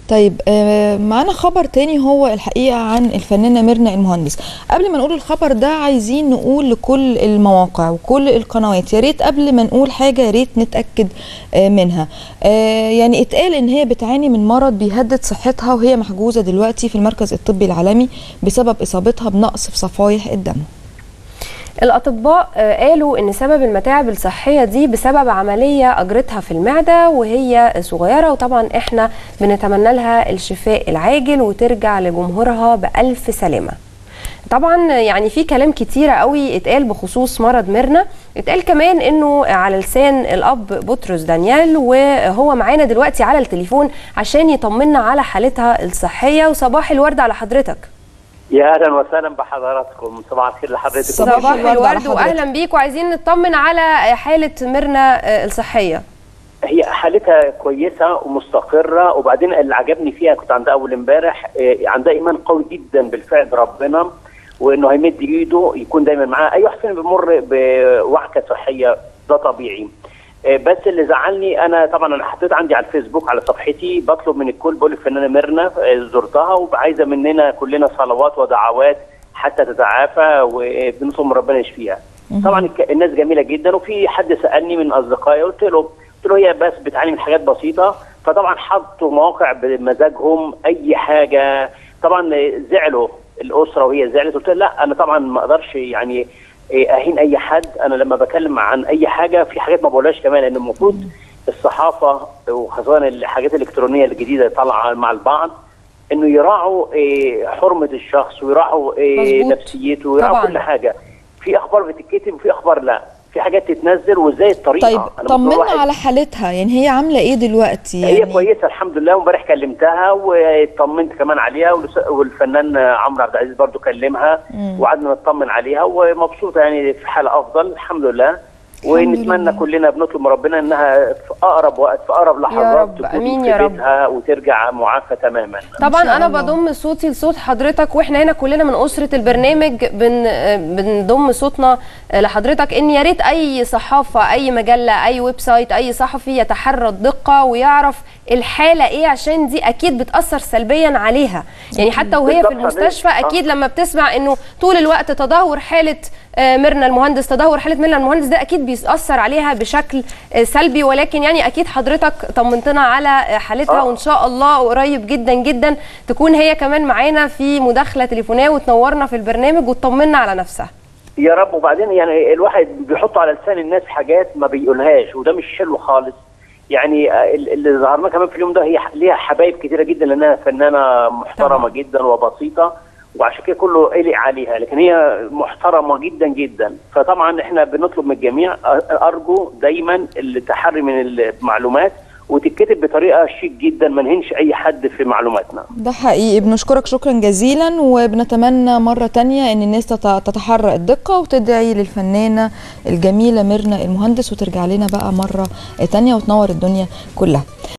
طيب آه، معانا خبر تاني هو الحقيقة عن الفنانة ميرنا المهندس قبل ما نقول الخبر ده عايزين نقول لكل المواقع وكل القنوات يا ريت قبل ما نقول حاجة يا ريت نتأكد آه، منها آه، يعني اتقال ان هي بتعاني من مرض بيهدد صحتها وهي محجوزة دلوقتي في المركز الطبي العالمي بسبب اصابتها بنقص في صفائح الدم الأطباء آه، قالوا إن سبب المتاعب الصحية دي بسبب عملية أجرتها في المعدة وهي صغيرة وطبعا إحنا بنتمنى لها الشفاء العاجل وترجع لجمهورها بألف سلامة طبعا يعني في كلام كتيرة قوي اتقال بخصوص مرض ميرنا اتقال كمان انه على لسان الاب بطرس دانيال وهو معانا دلوقتي على التليفون عشان يطمنا على حالتها الصحية وصباح الورد على حضرتك يا اهلا وسهلا بحضراتكم صباح الخير لحضرتك صباح صباح الورد على الورد حضرتك. واهلا بيك وعايزين نطمن على حالة ميرنا آه، الصحية هي حالتها كويسه ومستقره وبعدين اللي عجبني فيها كنت عندها اول امبارح آه، عندها ايمان قوي جدا بالفعل بربنا وانه هيمد ايده يكون دايما معاها اي واحد فينا بيمر بوعكه صحيه ده طبيعي آه، بس اللي زعلني انا طبعا انا حطيت عندي على الفيسبوك على صفحتي بطلب من الكل بقول الفنانه ميرنا آه، زرتها وعايزه مننا كلنا صلوات ودعوات حتى تتعافى وبنطلب من ربنا يشفيها. طبعا الك- الناس جميله جدا وفي حد سالني من اصدقائي قلت له قلت له هي بس بتعاني من حاجات بسيطه فطبعا حطوا مواقع بمزاجهم اي حاجه طبعا زعلوا الاسره وهي زعلت قلت لها لا انا طبعا ما اقدرش يعني اهين اي حد انا لما بكلم عن اي حاجه في حاجات ما بقولهاش كمان لان المفروض الصحافه وخاصه الحاجات الالكترونيه الجديده اللي طالعه مع البعض انه يراعوا إيه، حرمه الشخص ويراعوا إيه، مظبوط. نفسيته ويراعوا طبعاً. كل حاجه في اخبار بتتكتب وفي اخبار لا في حاجات تتنزل وازاي الطريقه طيب أنا طمنا ممكن واحد- على حالتها يعني هي عاملة ايه دلوقتي هي يعني كويسه الحمد لله وامبارح كلمتها واطمنت كمان عليها والس- والفنان عمرو عبد العزيز برضو كلمها مم. وقعدنا نطمن عليها ومبسوطه يعني في حاله افضل الحمد لله ونتمنى لله. كلنا بنطلب من ربنا انها في اقرب وقت في اقرب لحظات رب، تكون آمين في يا رب. بيتها وترجع معافى تماما طبعا شاء انا الله. بضم صوتي لصوت حضرتك واحنا هنا كلنا من اسره البرنامج بن بنضم صوتنا لحضرتك ان يا ريت اي صحافه اي مجله اي ويب سايت اي صحفي يتحرى الدقه ويعرف الحاله ايه عشان دي اكيد بتاثر سلبيا عليها يعني حتى وهي في بالظبط المستشفى حضرتك. اكيد لما بتسمع انه طول الوقت تدهور حاله آه، ميرنا المهندس تدهور حاله ميرنا المهندس ده اكيد بيأثر عليها بشكل آه، سلبي ولكن يعني اكيد حضرتك طمنتنا على آه، حالتها آه. وان شاء الله قريب جدا جدا تكون هي كمان معانا في مداخله تليفونيه وتنورنا في البرنامج وتطمنا على نفسها يا رب وبعدين يعني الواحد بيحط على لسان الناس حاجات ما بيقولهاش وده مش حلو خالص يعني آه، ال- اللي ظهرنا كمان في اليوم ده هي ح- ليها حبايب كتيره جدا لانها فنانه محترمه طبعا. جدا وبسيطه وعشان كده كله قلق عليها لكن هي محترمه جدا جدا فطبعا احنا بنطلب من الجميع أ- ارجو دايما التحري من المعلومات وتتكتب بطريقه شيك جدا ما نهنش اي حد في معلوماتنا ده حقيقي بنشكرك شكرا جزيلا وبنتمنى مرة تانية ان الناس تت- تتحرى الدقة وتدعي للفنانة الجميلة ميرنا المهندس وترجع لنا بقى مرة تانية وتنور الدنيا كلها